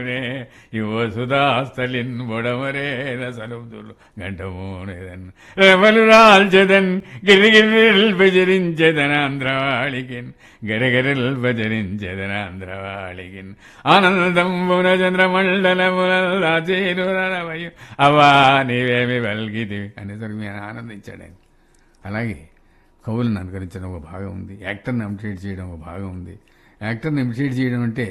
యువసుధాస్థలిన్ బొడమరేన సలుదులు గంటమూనేదన్ రెవలు రాల్చెదన్ గిరిగిరిల్ భజరించెదనాంధ్రవాళికిన్ గరగరిల్ భజరించెదనాంధ్రవాళికిన్ ఆనందంబున చంద్రమండలమునలాచేరురవయు అవా నీవేమి వల్గితివి అనేసరికి నేను ఆనందించాడు ఆయన అలాగే కవులను అనుకరించడం ఒక భాగం ఉంది యాక్టర్ని ఇమిటేట్ చేయడం ఒక భాగం ఉంది యాక్టర్ని ఇమిటేట్ చేయడం అంటే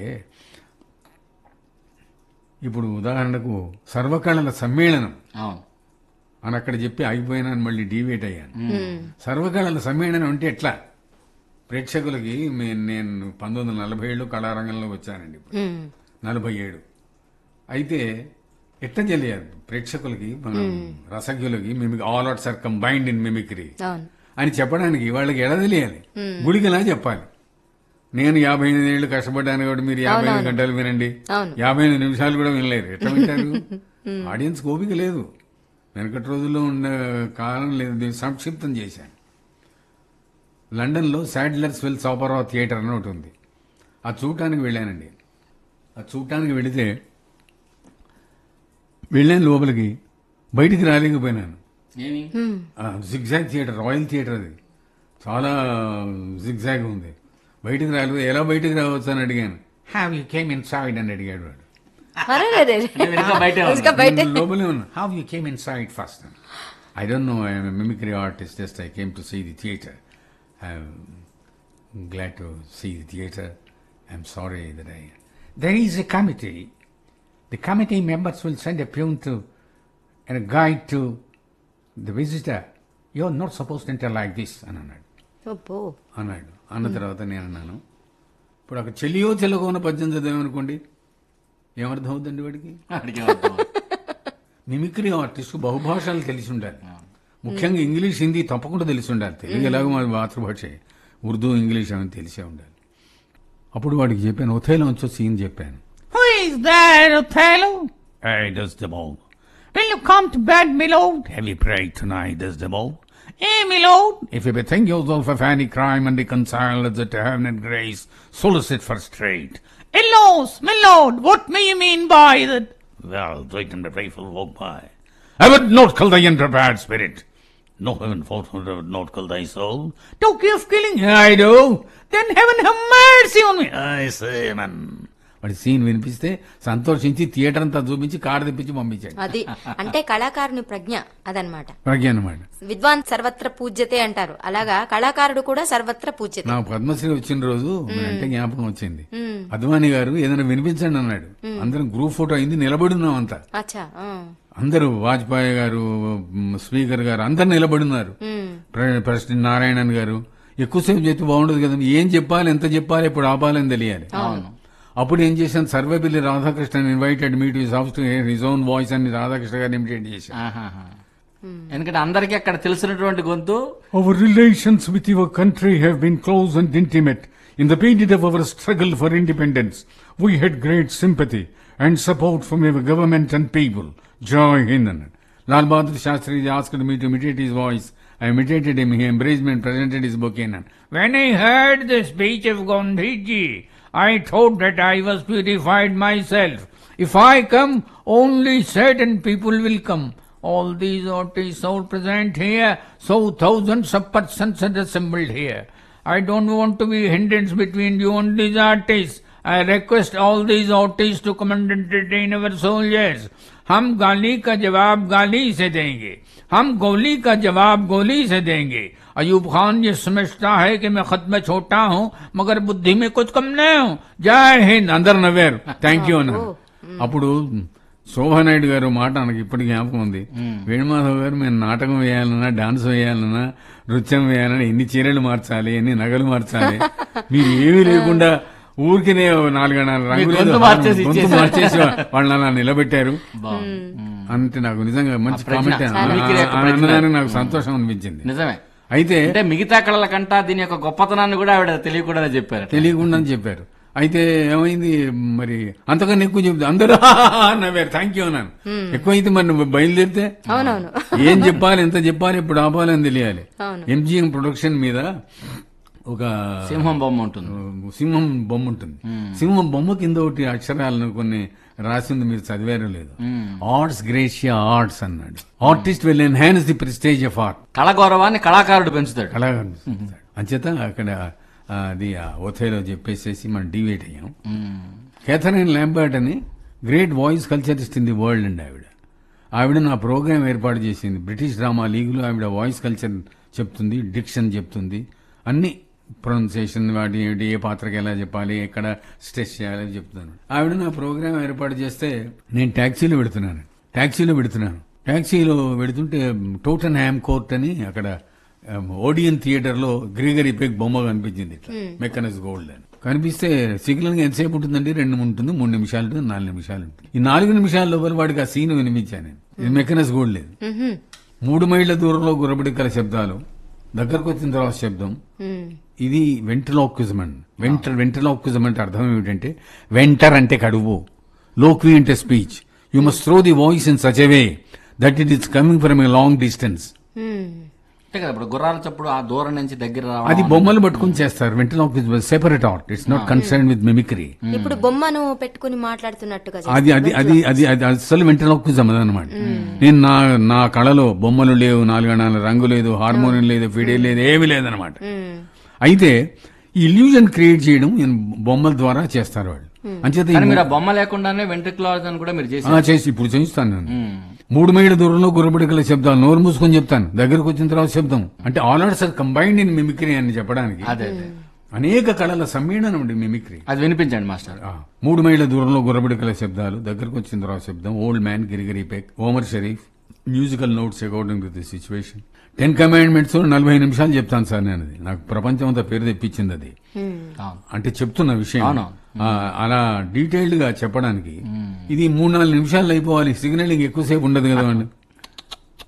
ఇప్పుడు ఉదాహరణకు సర్వకళల సమ్మేళనం అవును అని అక్కడ చెప్పి ఆగిపోయినాను మళ్ళీ డీవేట్ అయ్యాను సర్వకళల సమ్మేళనం అంటే ఎట్లా ప్రేక్షకులకి మే- నేను పంతొమ్మిది వందల నలభై ఏళ్ళు కళారంగంలో వచ్చానండి ఇప్పుడు ఉమ్, నలభై ఏడు అయితే ఎట్లా తెలియాలి ప్రేక్షకులకి మనం రసజ్ఞులకి mimic all arts are combined in mimicry అవును అని చెప్పడానికి వాళ్ళకి ఎలా తెలియాలి గుడికిలా చెప్పాలి నేను యాభై ఎనిమిది ఏళ్ళు కష్టపడ్డాను కాబట్టి మీరు యాభై ఎనిమిది గంటలు వినండి అవును. యాభై ఎనిమిది నిమిషాలు కూడా వినలేరు ఎట్లా వింటారు ఆడియన్స్ ఓపిక లేదు వెనకటి రోజుల్లో ఉన్న కాలం లేదు దీన్ని సంక్షిప్తం చేశాను లండన్లో శాడ్లర్స్ వెల్స్ ఆపరా థియేటర్ అని ఒకటి ఉంది అది చూడటానికి వెళ్ళానండి అది చూడటానికి వెళితే వెళ్ళాను లోపలికి బయటికి రాలేకపోయినాను ఏమి జిగ్జాగ్ థియేటర్ రాయల్ థియేటర్ అది చాలా జిగ్జాగ్ ఉంది బయటికి రాలేదు ఎలా బయటికి రావచ్చు అని అడిగాను have you came inside అని అడిగాడు వాడు అరే రే, రే, రే. అంటే వెనక బయటే ఉంది. ఇంకా బయట నేను లోపలే ఉన్నా how you came inside first I don't know I'm mimicry artist just I came to see the theatre I'm glad to see the theatre I'm sorry that I there is a committee the committee members will send a peon to and guide to the visitor you are not suppose to enter like this అని అన్నాడు అబ్బో అన్నాడు అన్న తర్వాత నేను అన్నాను ఇప్పుడు ఒక చెల్లియో చెల్లకో ఉన్న పద్యం చదివామనుకోండి ఏమర్థం అవుతుందండి వాడికి అడిగే అర్థం. మిమిక్రీ ఆర్టిస్ట్ బహుభాషలు తెలిసి ఉండాలి ముఖ్యంగా ఇంగ్లీష్ హిందీ తప్పకుండా తెలిసి ఉండాలి తెలుగు ఎలాగో మా మాతృభాష ఉర్దూ ఇంగ్లీష్ అని తెలిసే ఉండాలి అప్పుడు వాడికి చెప్పాను ఒథేలో వచ్చి సీన్ చెప్పాను Who is there, Othello? Hey, does the ball. Will you come to bed, my lord? Have you prayed tonight, does the ball? Eh, my lord? If you bethink yourself of any crime and reconcile it to heaven and grace, solicit for straight. Alas, my lord, what may you mean by that? Well, wait and the faithful walk by. I would not kill thy unprepared spirit. No heaven fortune would not kill thy soul. Talk you of killing? I do. Then heaven have mercy on me. I say, man. వాడి scene వినిపిస్తే సంతోషించి theatre అంతా చూపించి car తెప్పించి పంపించాడు అది అంటే కళాకారుని ప్రజ్ఞ అదనమాట ప్రజ్ఞ అనమాట విద్వాన్ సర్వత్ర పూజ్యతే అంటారు అలాగా కళాకారుడు కూడా సర్వత్ర పూజ్యతే నాకు పద్మశ్రీ వచ్చిన రోజు అంటే జ్ఞాపకం వచ్చింది అద్వాని గారు ఏదైనా వినిపించండి అన్నాడు అందరం గ్రూప్ ఫోటో అయింది నిలబడి ఉన్నాం అంతా అచ్చా ఆ. అందరూ వాజ్పేయి గారు మ్, స్పీకర్ గారు అందరు నిలబడి ఉన్నారు ఉమ్. ప్ర- ప్రెసిడెంట్ నారాయణన్ గారు ఎక్కువసేపు చెప్తే బాగుండదు కదా ఏం చెప్పాలి ఎంత చెప్పాలి ఇప్పుడు ఆపాలని తెలియాలి అప్పుడు ఏం చేశాను Sarvepalli Radhakrishna invited me to his house to his own voice అని రాధాకృష్ణ గారిని ఇమిటేట్ చేశాను ఆహాహా. ఎందుకంటే అందరికీ అక్కడ తెలిసినటువంటి గొంతు Our relations with your country have been close and intimate. In the period of our struggle for independence, we had great sympathy and support from your government and people. Joy Hind. Lal Bahadur Shastri asked me to imitate his voice. I imitated him. He embraced me and presented his bouquet. When I heard the speech of Gandhiji, I thought that I was purified myself. If I come, only certain people will come. All these artists are present here, so thousands of persons are assembled here. I don't want to be hindrance between you and these artists. I request all these artists to come and entertain our soldiers. हम गाली का जवाब गाली से देंगे हम गोली का जवाब गोली से देंगे अयूब खान ये समझता है कि मैं खत में छोटा हूँ मगर बुद्धि में कुछ कम नहीं हूँ जय हिंद అందరు నవ్వారు థ్యాంక్ యూ అన్నారు అప్పుడు శోభానాయుడు గారు మాట నాకు ఇప్పటికి జ్ఞాపకం ఉంది వేణుమాధవ్ గారు మేము నాటకం వేయాలన్నా డాన్స్ వేయాలన్నా నృత్యం వేయాలన్నా ఎన్ని చీరలు మార్చాలి ఎన్ని నగలు మార్చాలి మీరు ఏమీ లేకుండా ఊరికినే నాలుగు నాలుగు రంగులు గొంతు ఏదో మార్చేసి గొంతు ఇచ్చేశారు. మార్చేసి వాళ్ళని అలా నిలబెట్టారు బాగుంది. అంటే నాకు నిజంగా మంచి ఆ ప్రజ్ఞ, కామెంట్ ఆ మిమిక్రీ యొక్క ప్రజ్ఞ. అన్నదానికి నాకు సంతోషం అనిపించింది నిజమే అయితే అంటే మిగతా కళల కంటా దీని యొక్క గొప్పతనాన్ని కూడా ఆవిడ తెలియకుండా చెప్పారు తెలియకుండా అని చెప్పారు అయితే ఏమైంది మరి అంతకన్నా ఎక్కువ చెప్తే అందరూ నవ్వారు థ్యాంక్ యూ అన్నాను ఎక్కువైతే మరి నువ్వు బయలుదేరితే అవునవును ఏం చెప్పాలి ఎంత చెప్పాలి ఇప్పుడు ఆపాలి అని తెలియాలి అవును. ఎంజిఎం ప్రొడక్షన్ మీద ఒక సింహం బొమ్మ ఉంటుంది సింహం బొమ్మ ఉంటుంది సింహం బొమ్మ కింద ఒకటి అక్షరాలను కొన్ని రాసింది మీరు చదివారో లేదు ఆర్ట్స్ గ్రేషియా ఆర్ట్స్ అన్నాడు artist will enhance the prestige of art కళ గౌరవాన్ని కళాకారుడు పెంచుతాడు అలా అంచేత అక్కడ ఆ, అది ఆ ఒథేలో చెప్పేసేసి మనం డివేట్ అయ్యాం కేథరిన్ ల్యాంబర్ట్ అని great voice culturist in the world అండి ఆవిడ ఆవిడ నా ప్రోగ్రామ్ ఏర్పాటు చేసింది బ్రిటిష్ డ్రామా లీగులో ఆవిడ వాయిస్ కల్చర్ చెప్తుంది డిక్షన్ చెప్తుంది అన్ని ప్రొనౌన్సియేషన్ వాటి ఏంటి ఏ పాత్రకి ఎలా చెప్పాలి ఎక్కడ స్ట్రెస్ చేయాలి అని చెప్తున్నాను ఆవిడ నా ప్రోగ్రామ్ ఏర్పాటు చేస్తే నేను ట్యాక్సీలో పెడుతున్నాను ట్యాక్సీలో పెడుతున్నాను ట్యాక్సీలో పెడుతుంటే టోటన్ హ్యామ్ కోర్ట్ అని అక్కడ ఓడియన్ థియేటర్ లో గ్రీగరీ పెగ్ బొమ్మ కనిపించింది ఇట్లా మెక్కనస్ గోల్డ్ అని కనిపిస్తే సిగ్నల్ ఎంతసేపు ఉంటుందండి రెండు ఉంటుంది మూడు నిమిషాలు ఉంటుంది నాలుగు నిమిషాలు ఉంటుంది ఈ నాలుగు నిమిషాల లోపల వాడికి ఆ సీన్ వినిపించాను నేను ఇది మెక్కనస్ గోల్డ్ లేదు మ్హూ. మూడు మైళ్ళ దూరంలో గుర్రబడికల శబ్దాలు దగ్గరకు వచ్చిన తర్వాత శబ్దం మ్. ఇది వెంటలోక్విజం అండి వెంటర్ వెంటలోక్విజం అంటే అర్థం ఏమిటంటే వెంటర్ అంటే కడువు లోక్వి అంటే speech you must throw the voice in such way that it is coming from a long distance hmm. అంటే కదా ఇప్పుడు గుర్రాల చప్పుడు ఆ దూరం నుంచి దగ్గర రావడం అది బొమ్మలు పట్టుకుని చేస్తారు ventriloquism separate art it's not concern with mimicry ఇప్పుడు బొమ్మను పెట్టుకుని మాట్లాడుతున్నట్టుగా అది అది అది అది అది అసలు వెంటలోక్విజం అదనమాట నేను నా నా కళలో బొమ్మలు లేవు నాలుగణాల రంగు లేదు హార్మోనియం లేదు ఫిడే లేదు ఏమీ లేదనమాట మ్. అయితే ఈ ఇల్యూజన్ క్రియేట్ చేయడం ఈయన బొమ్మల ద్వారా చేస్తారు వాళ్ళు అంచేత ఈ కానీ మీరు ఆ బొమ్మ లేకుండానే వెంట్రుకలు కూడా మీరు చేసి ఆ, చేసి ఇప్పుడు చేయిస్తాను నేను మూడు మైళ్ళ దూరంలో గుర్రబడికల శబ్దాలు నోరు మూసుకొని చెప్తాను దగ్గరకు వచ్చిన తర్వాత శబ్దం అంటే all arts are combined in mimicry అని చెప్పడానికి అదే అదే అనేక కళల సమ్మేళనం అండి మిమిక్రీ అది వినిపించండి మాస్టర్ ఆ, మూడు మైళ్ళ దూరంలో గుర్రబడికల శబ్దాలు దగ్గరకు వచ్చిన తర్వాత శబ్దం old man Gregory Peck Omar Sharif musical notes according to the situation Ten Commandments నలభై నిమిషాలు చెప్తాను సార్ నేను అది నాకు ప్రపంచం అంతా పేరు తెప్పించింది అది అవును అంటే చెప్తున్న విషయం అవును. ఆ, అలా డీటెయిల్డ్ గా చెప్పడానికి ఇది మూడు నాలుగు నిమిషాలు అయిపోవాలి సిగ్నలింగ్ ఎక్కువసేపు ఉండదు కదా అండి